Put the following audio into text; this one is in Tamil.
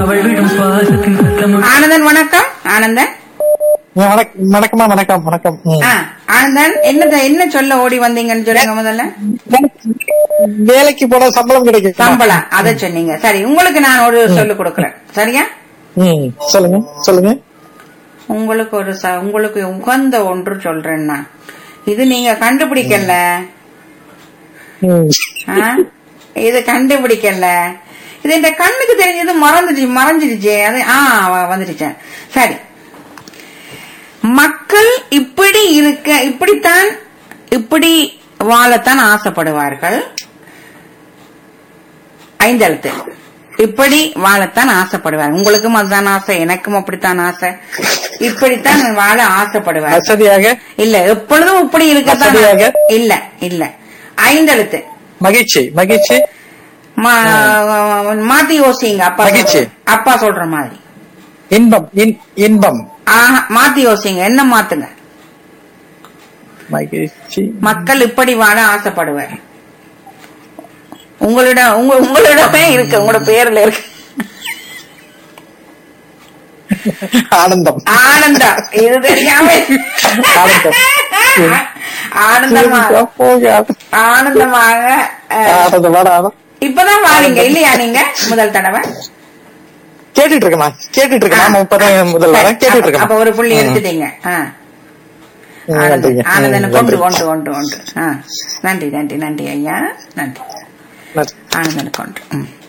அவள் விடும் சுவாசத்தின் சத்தம் ஆனந்தன் வணக்கம் ஆனந்தன் வணக்கம் வணக்கம்மா வணக்கம் வணக்கம் ம். ஆ, ஆனந்தன் என்ன என்ன சொல்ல ஓடி வந்தீங்கன்னு சொல்லுங்க முதல்ல வேலைக்கு போனா சம்பளம் கிடைக்கும் சம்பளம் அத சொன்னீங்க சரி உங்களுக்கு நான் ஒரு சொல்லு கொடுக்கறேன் சரியா ம் சொல்லுங்க சொல்லுங்க உங்களுக்கு ஒரு ச- உங்களுக்கு உகந்த ஒன்று சொல்றேன்னா இது நீங்க கண்டுபிடிக்கல ம். ஆ? இது கண்டுபிடிக்கல இது இந்த கண்ணுக்கு தெரிஞ்சது மறந்துச்சு மறைஞ்சிடுச்சு அது ஆ வ- வந்துடுச்சேன் சரி மக்கள் இப்படி இருக்க இப்படித்தான் இப்படி வாழத்தான் ஆசைப்படுவார்கள் ஐந்தெழுத்து இப்படி வாழத்தான் ஆசைப்படுவார் உங்களுக்கும் அதுதான் ஆசை எனக்கும் அப்படித்தான் ஆசை இப்படித்தான் வாழ ஆசைப்படுவார் வசதியாக இல்ல எப்பொழுதும் இப்படி இருக்கத்தான் வசதியாக? இல்ல இல்ல ஐந்தெழுத்து மகிழ்ச்சி மகிழ்ச்சி மா- மாத்தி யோசிங்க அப்பா மகிழ்ச்சி. சொல்ற- அப்பா சொல்ற மாதிரி இன்பம் இன்- இன்பம் ஆஹா, மாத்தி யோசிங்க என்ன மாத்துங்க மகிழ்ச்சி மக்கள் இப்படி வாழ ஆசைப்படுவார் உங்களிடம் உங்க உங்களிடமே இருக்கு உங்களோட பேர்ல இருக்கு ஆனந்தம் ஆனந்தம் இது தெரியாம ஆனந்தம். ஆனந்தமாக போகாது. ஆனந்தமாக அஹ், ஆனந்தமான ஆனந்தம். இப்பதான் வாரீங்க இல்லையா நீங்க முதல் தடவை கேட்டுட்டு இருக்கேம்மா கேட்டுட்டு இருக்கேன் நாம இப்பதான் முதல் வாரம் கேட்டுட்டு அப்ப- அப்ப இருக்கேன் ஒரு புள்ளி எடுத்துட்டீங்க ஆ. ம், ஆனந்தன் நன்றிங்க. ஆனந்தன் ம், கொண்டு நன்றி. கொண்டு கொண்டு கொண்டு ஆ. நன்றி நன்றி நன்றி ஐயா நன்றி நன்றி. ஆனந்தன் கொண்டு ம்